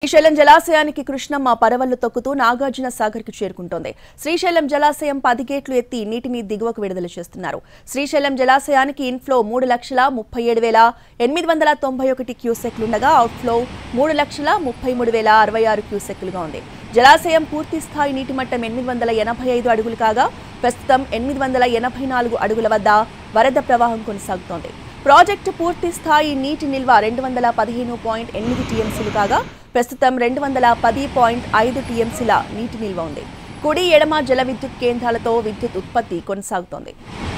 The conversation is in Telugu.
శ్రీశైలం జలాశయానికి కృష్ణమ్మ పరవళ్లు తొక్కుతూ నాగార్జున సాగర్ కు చేరుకుంటోంది శ్రీశైలం జలాశయం పది గేట్లు ఎత్తి నీటిని దిగువకు విడుదల చేస్తున్నారు శ్రీశైలం జలాశయానికి ఇన్ఫ్లో మూడు లక్షల ముప్పై ఏడు వేల ఎనిమిది వందల తొంభై ఒకటి క్యూసెక్లుండగా అవుట్ఫ్లో మూడు లక్షల ముప్పై మూడు వేల అరవై ఆరు క్యూసెక్లుగా ఉంది జలాశయం పూర్తి స్థాయి నీటి మట్టం ఎనిమిది వందల ఎనభై ఐదు అడుగులు కాగా ప్రస్తుతం ఎనిమిది వందల ఎనభై నాలుగు అడుగుల వద్ద వరద ప్రవాహం కొనసాగుతోంది ప్రాజెక్టు పూర్తి స్థాయి నీటి నిల్వ రెండు వందల పదిహేను పాయింట్ ఎనిమిది టీఎంసీలు కాగా ప్రస్తుతం రెండు వందల పది పాయింట్ ఐదు టీఎంసీల నీటి నిల్వ ఉంది కుడి ఎడమ జల విద్యుత్ కేంద్రాలతో విద్యుత్ ఉత్పత్తి కొనసాగుతోంది